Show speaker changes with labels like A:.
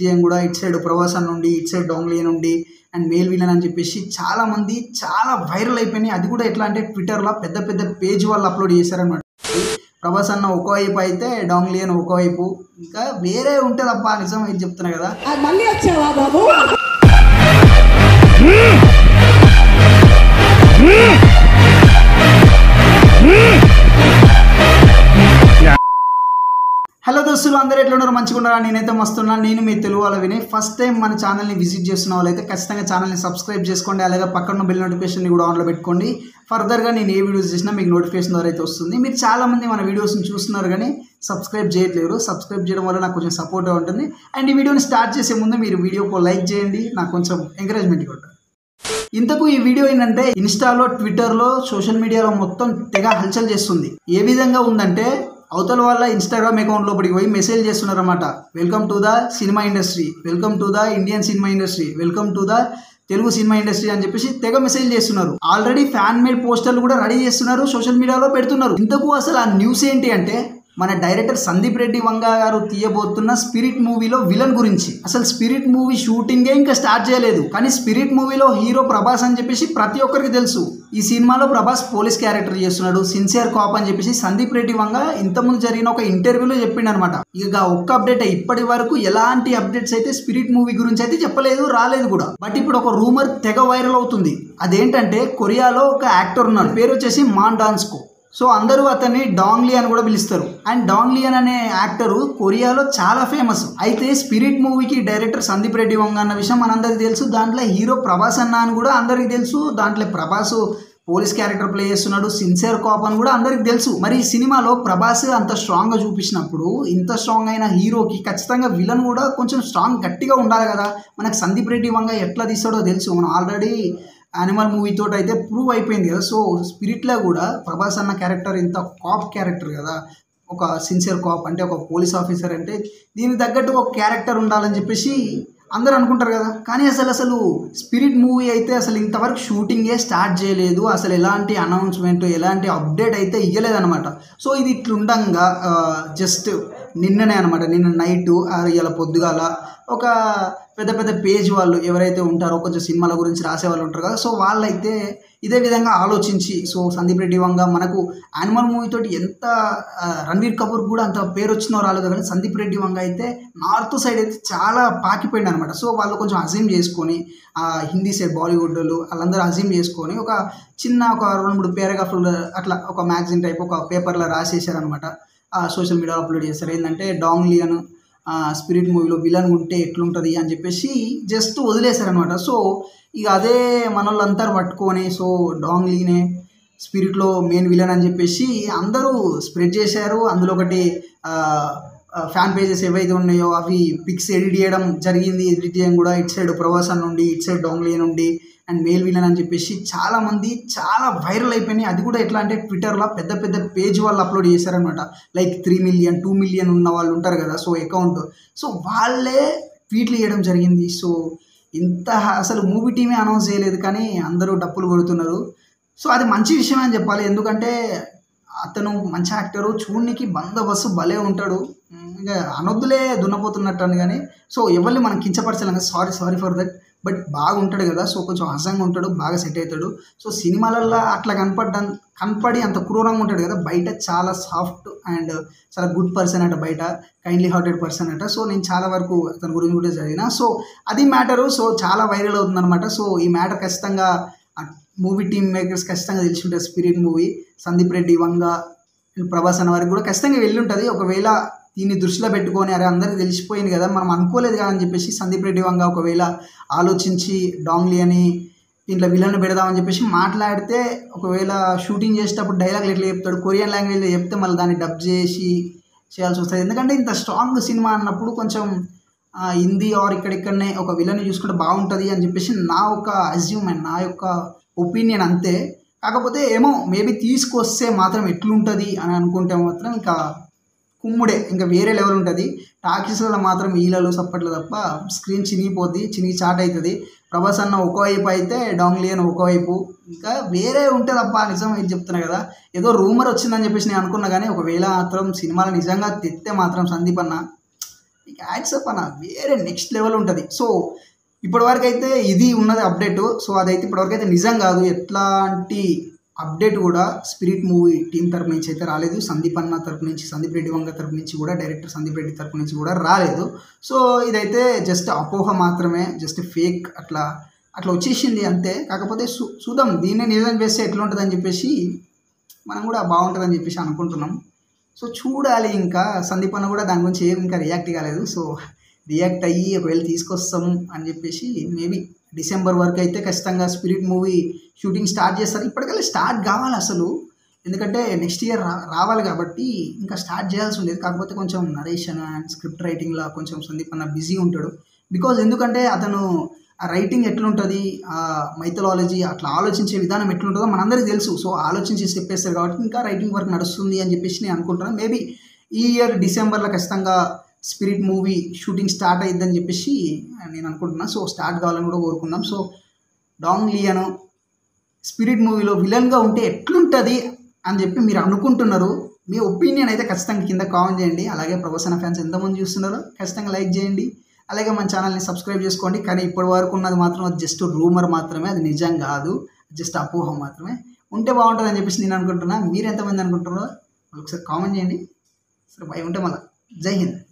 A: విజయం కూడా ఇటు సైడ్ ప్రవాసన్ నుండి ఇటు సైడ్ డోంగ్లీ నుండి అండ్ మేల్ విలన్ అని చెప్పేసి చాలా మంది చాలా వైరల్ అయిపోయినాయి అది కూడా ఎట్లా అంటే ట్విట్టర్లో పెద్ద పెద్ద పేజ్ వాళ్ళు అప్లోడ్ చేశారనమాట ప్రభాస్ అన్న ఒకవైపు అయితే డోంగ్లీ అని ఒకవైపు ఇంకా వేరే ఉంటుంది అబ్బా నిజం ఇది చెప్తున్నా కదా
B: ఆ, మళ్ళీ వచ్చావా బాబు
A: హలో దోస్తులు అందరూ ఎట్లా ఉన్నారు మంచిగా ఉన్నారా నేనైతే మస్తున్నాను నేను మీ తెలుగు వాళ్ళ విని ఫస్ట్ టైం మన ఛానల్ని విజిట్ చేస్తున్న వాళ్ళైతే ఖచ్చితంగా ఛానల్ని సబ్స్క్రైబ్ చేసుకోండి అలాగే పక్కన బెల్ నోటిఫికేషన్ కూడా ఆన్లో పెట్టుకోండి ఫర్దర్గా నేను ఏ వీడియోస్ చేసినా మీకు నోటిఫికేషన్ ద్వారా అయితే వస్తుంది మీరు చాలా మంది మన వీడియోస్ని చూస్తున్నారు కానీ సబ్స్క్రైబ్ చేయట్లేరు సబ్స్క్రైబ్ చేయడం వల్ల నాకు కొంచెం సపోర్ట్గా ఉంటుంది అండ్ ఈ వీడియోని స్టార్ట్ చేసే ముందు మీరు వీడియోకి లైక్ చేయండి నాకు కొంచెం ఎంకరేజ్మెంట్ కొట్టండి ఇంతకు ఈ వీడియో ఏంటంటే ఇన్స్టాలో ట్విట్టర్లో సోషల్ మీడియాలో మొత్తం తెగ హల్చల్ చేస్తుంది ఏ విధంగా ఉందంటే అవతల వాళ్ళ ఇన్స్టాగ్రామ్ అకౌంట్ లోపలికి పోయి మెసేజ్ చేస్తున్నారన్నమాట welcome to the cinema industry welcome to the Indian cinema industry welcome to the Telugu cinema industry అని చెప్పేసి తెగ మెసేజ్ చేస్తున్నారు ఆల్రెడీ ఫ్యాన్ మేడ్ పోస్టర్లు కూడా రెడీ చేస్తున్నారు సోషల్ మీడియాలో పెడుతున్నారు ఇంతకు అసలు ఆ న్యూస్ ఏంటి అంటే మన డైరెక్టర్ సందీప్ రెడ్డి వంగ గారు తీయబోతున్న స్పిరిట్ మూవీలో విలన్ గురించి అసలు స్పిరిట్ మూవీ షూటింగే ఇంకా స్టార్ట్ చేయలేదు కానీ స్పిరిట్ మూవీలో హీరో ప్రభాస్ అని చెప్పేసి ప్రతి ఒక్కరికి తెలుసు ఈ సినిమాలో ప్రభాస్ పోలీస్ క్యారెక్టర్ చేస్తున్నాడు సిన్సియర్ కాప్ అని చెప్పేసి సందీప్ రెడ్డి వంగ ఇంతకుముందు జరిగిన ఒక ఇంటర్వ్యూలో చెప్పిండు అనమాట ఇక ఒక్క అప్డేట్ ఇప్పటి వరకు ఎలాంటి అప్డేట్స్ అయితే స్పిరిట్ మూవీ గురించి అయితే చెప్పలేదు రాలేదు కూడా బట్ ఇప్పుడు ఒక రూమర్ తెగ వైరల్ అవుతుంది అదేంటంటే కొరియాలో ఒక యాక్టర్ ఉన్నాడు పేరు వచ్చేసి మాన్ డాన్స్కో సో అందరూ అతన్ని డాంగ్లీ అని కూడా పిలుస్తారు అండ్ డాంగ్లియన్ అనే యాక్టరు కొరియాలో చాలా ఫేమస్ అయితే స్పిరిట్ మూవీకి డైరెక్టర్ సందీప్ రెడ్డి వంగ అన్న విషయం మనందరికీ తెలుసు దాంట్లో హీరో ప్రభాస్ అన్న అని కూడా అందరికీ తెలుసు దాంట్లో ప్రభాస్ పోలీస్ క్యారెక్టర్ ప్లే చేస్తున్నాడు సిన్సియర్ కాప్ అని కూడా అందరికి తెలుసు మరి ఈ సినిమాలో ప్రభాస్ అంత స్ట్రాంగ్గా చూపించినప్పుడు ఇంత స్ట్రాంగ్ అయిన హీరోకి ఖచ్చితంగా విలన్ కూడా కొంచెం స్ట్రాంగ్ గట్టిగా ఉండాలి కదా మనకు సందీప్ రెడ్డి వంగ ఎట్లా తీస్తాడో తెలుసు మనం ఆల్రెడీ యానిమల్ మూవీ తోటి అయితే ప్రూవ్ అయిపోయింది కదా సో స్పిరిట్లో కూడా ప్రభాస్ అన్న క్యారెక్టర్ ఇంత కాప్ క్యారెక్టర్ కదా ఒక సిన్సియర్ కాప్ అంటే ఒక పోలీస్ ఆఫీసర్ అంటే దీనికి తగ్గట్టు ఒక క్యారెక్టర్ ఉండాలని చెప్పేసి అందరూ అనుకుంటారు కదా కానీ అసలు అసలు స్పిరిట్ మూవీ అయితే అసలు ఇంతవరకు షూటింగే స్టార్ట్ చేయలేదు అసలు ఎలాంటి అనౌన్స్మెంట్ ఎలాంటి అప్డేట్ అయితే ఇవ్వలేదన్నమాట సో ఇది ఇట్లుండంగా జస్ట్ నిన్ననే అనమాట నిన్న నైట్ ఇలా పొద్దుగాల ఒక పెద్ద పెద్ద పేజ్ వాళ్ళు ఎవరైతే ఉంటారో కొంచెం సినిమాల గురించి రాసే వాళ్ళు ఉంటారు కదా సో వాళ్ళైతే ఇదే విధంగా ఆలోచించి సో సందీప్ రెడ్డి వంగ మనకు యానిమల్ మూవీ తోటి ఎంత ఆ, రణ్వీర్ కపూర్ కూడా అంత పేరు వచ్చినో రాలేదు కానీ సందీప్ రెడ్డి వంగ అయితే నార్త్ సైడ్ అయితే చాలా పాకిపోయింది అనమాట సో వాళ్ళు కొంచెం అజీమ్ చేసుకొని ఆ, హిందీ సైడ్ బాలీవుడ్ వాళ్ళు వాళ్ళందరూ అజీమ్ చేసుకొని ఒక చిన్న ఒక రెండు మూడు పారాగ్రాఫ్లు అట్లా ఒక మ్యాగజైన్ టైప్ ఒక పేపర్లో రాసేసారనమాట సోషల్ మీడియాలో అప్లోడ్ చేస్తారు ఏంటంటే డాంగ్లియన్ స్పిరిట్ మూవీలో విలన్ ఉంటే ఎట్లుంటుంది అని చెప్పేసి జస్ట్ వదిలేశారనమాట సో ఇక అదే మనోళ్ళంతా పట్టుకొని సో డాంగ్లీనే స్పిరిట్లో మెయిన్ విలన్ అని చెప్పేసి అందరూ స్ప్రెడ్ చేశారు అందులో ఒకటి ఫ్యాన్ పేజెస్ ఏవైతే ఉన్నాయో అవి పిక్స్ ఎడిట్ చేయడం జరిగింది ఎడిట్ చేయడం కూడా ఇటు సైడ్ ప్రవాసన్ నుండి ఇటు సైడ్ డోంగ్లీ నుండి అండ్ మేల్ విలన్ అని చెప్పేసి చాలా మంది చాలా వైరల్ అయిపోయినాయి అది కూడా ఎట్లా అంటే ట్విట్టర్లో పెద్ద పెద్ద పేజ్ వాళ్ళు అప్లోడ్ చేశారనమాట like three million two million ఉన్న వాళ్ళు ఉంటారు కదా సో అకౌంట్ సో వాళ్ళే ట్వీట్లు చేయడం జరిగింది సో ఇంత అసలు మూవీ టీమే అనౌన్స్ చేయలేదు కానీ అందరూ డప్పులు కొడుతున్నారు సో అది మంచి విషయం అని చెప్పాలి ఎందుకంటే అతను మంచి యాక్టరు చూడనికి బందోబస్తు భలే ఉంటాడు ఉమ్, ఇంకా అనొద్దులే దున్నపోతున్నట్టు అని కానీ సో ఎవరిని మనం కించపరచలేం కదా sorry sorry for that but బాగా ఉంటాడు కదా సో కొంచెం అసంగా ఉంటాడు బాగా సెట్ అవుతాడు సో సినిమాలల్లో అట్లా కనపడ్డా కనపడి అంత క్రూరంగా ఉంటాడు కదా బయట చాలా సాఫ్ట్ అండ్ చాలా గుడ్ పర్సన్ అట బయట కైండ్లీ హార్టెడ్ పర్సన్ అట సో నేను చాలా వరకు అతని గురించి కూడా చదివిన సో అది మ్యాటరు సో చాలా వైరల్ అవుతుందన్నమాట సో ఈ మ్యాటర్ ఖచ్చితంగా మూవీ టీమ్ మేకర్స్ ఖచ్చితంగా తెలిసి ఉంటుంది Spirit movie Sandeep Reddy Vanga and Prabhas అన్న వారికి కూడా ఖచ్చితంగా వెళ్ళి ఉంటుంది ఒకవేళ దీన్ని దృష్టిలో పెట్టుకొని అరే అందరికీ తెలిసిపోయింది కదా మనం అనుకోలేదు కదా అని చెప్పేసి సందీప్ రెడ్డి వంగ ఒకవేళ ఆలోచించి డాంగ్లీ అని దీంట్లో విలన్ పెడదామని చెప్పేసి మాట్లాడితే ఒకవేళ షూటింగ్ చేసేటప్పుడు డైలాగులు ఎట్లా చెప్తాడు కొరియన్ లాంగ్వేజ్లో చెప్తే మళ్ళీ దాన్ని డబ్ చేసి చేయాల్సి వస్తుంది ఎందుకంటే ఇంత స్ట్రాంగ్ సినిమా అన్నప్పుడు కొంచెం ఆ, హిందీ ఆర్ ఇక్కడిక్కడనే ఒక విలన్ చూసుకుంటే బాగుంటుంది అని చెప్పేసి నా ఒక అజ్యూమెంట్ నా యొక్క ఒపీనియన్ అంతే కాకపోతే ఏమో మేబీ తీసుకొస్తే మాత్రం ఎట్లుంటుంది అని అనుకుంటే మాత్రం ఇంకా కుమ్ముడే ఇంకా వేరే లెవెల్ ఉంటుంది టాకీస్లలో మాత్రం ఈలలు సప్పట్లు తప్ప స్క్రీన్ చినిగిపోద్ది చినిగి చాట్ అవుతుంది ప్రభాస్ అన్న ఒకవైపు అయితే డాంగ్లీ అని ఒకవైపు ఇంకా వేరే ఉంటుంది అబ్బా నిజం ఇది చెప్తున్నా కదా ఏదో రూమర్ వచ్చిందని చెప్పేసి నేను అనుకున్నా కానీ ఒకవేళ మాత్రం సినిమాలు నిజంగా తెస్తే మాత్రం సందీప్ అన్న మీకు యాడ్సప్ అన్న వేరే నెక్స్ట్ లెవెల్ ఉంటుంది సో ఇప్పటివరకు అయితే ఇది ఉన్నది అప్డేట్ సో అదైతే ఇప్పటివరకు అయితే నిజం కాదు ఎట్లాంటి అప్డేట్ కూడా స్పిరిట్ మూవీ టీం తరపు నుంచి అయితే రాలేదు సందీప్ అన్న తరపు నుంచి సందీప్ రెడ్డి వంగ తరపు నుంచి కూడా డైరెక్టర్ సందీప్ రెడ్డి తరపు నుంచి కూడా రాలేదు సో ఇదైతే జస్ట్ అపోహ మాత్రమే జస్ట్ ఫేక్ అట్లా అట్లా వచ్చేసింది అంతే కాకపోతే చూ చూద్దాం దీన్నే నిజం చేస్తే ఎట్లా ఉంటుంది అని చెప్పేసి మనం కూడా బాగుంటుందని చెప్పేసి అనుకుంటున్నాం సో చూడాలి ఇంకా సందీప్ అన్న కూడా దాని గురించి ఏం ఇంకా రియాక్ట్ కాలేదు సో రియాక్ట్ అయ్యి ఒకవేళ తీసుకొస్తాం అని చెప్పేసి మేబీ డిసెంబర్ వరకు అయితే ఖచ్చితంగా స్పిరిట్ మూవీ షూటింగ్ స్టార్ట్ చేస్తారు ఇప్పటికల్లా స్టార్ట్ కావాలి అసలు ఎందుకంటే నెక్స్ట్ ఇయర్ రా రావాలి కాబట్టి ఇంకా స్టార్ట్ చేయాల్సి ఉండేది కాకపోతే కొంచెం నరేషన్ అండ్ స్క్రిప్ట్ రైటింగ్లో కొంచెం సందీప్ అన్న బిజీ ఉంటాడు బికాజ్ ఎందుకంటే అతను ఆ రైటింగ్ ఎట్లుంటుంది ఆ మైథలాలజీ అట్లా ఆలోచించే విధానం ఎట్లుంటుందో మనందరికీ తెలుసు సో ఆలోచించి స్టెప్ వేస్తారు కాబట్టి ఇంకా రైటింగ్ వర్క్ నడుస్తుంది అని చెప్పేసి నేను అనుకుంటున్నాను మేబీ ఈ ఇయర్ డిసెంబర్లో ఖచ్చితంగా స్పిరిట్ మూవీ షూటింగ్ స్టార్ట్ అయ్యిద్దని చెప్పేసి నేను అనుకుంటున్నాను సో స్టార్ట్ కావాలని కూడా కోరుకుందాం సో డాంగ్ లియను స్పిరిట్ మూవీలో విలన్గా ఉంటే ఎట్లుంటుంది అని చెప్పి మీరు అనుకుంటున్నారు మీ ఒపీనియన్ అయితే ఖచ్చితంగా కింద కామెంట్ చేయండి అలాగే ప్రవసన ఫ్యాన్స్ ఎంతమంది చూస్తున్నారో ఖచ్చితంగా లైక్ చేయండి అలాగే మన ఛానల్ని సబ్స్క్రైబ్ చేసుకోండి కానీ ఇప్పటి వరకు ఉన్నది మాత్రం అది జస్ట్ రూమర్ మాత్రమే అది నిజం కాదు జస్ట్ అపోహ మాత్రమే ఉంటే బాగుంటుంది అని చెప్పేసి నేను అనుకుంటున్నా మీరు ఎంతమంది అనుకుంటున్నారో ఒకసారి కామెంట్ చేయండి సరే భయం ఉంటే మళ్ళీ జై హింద్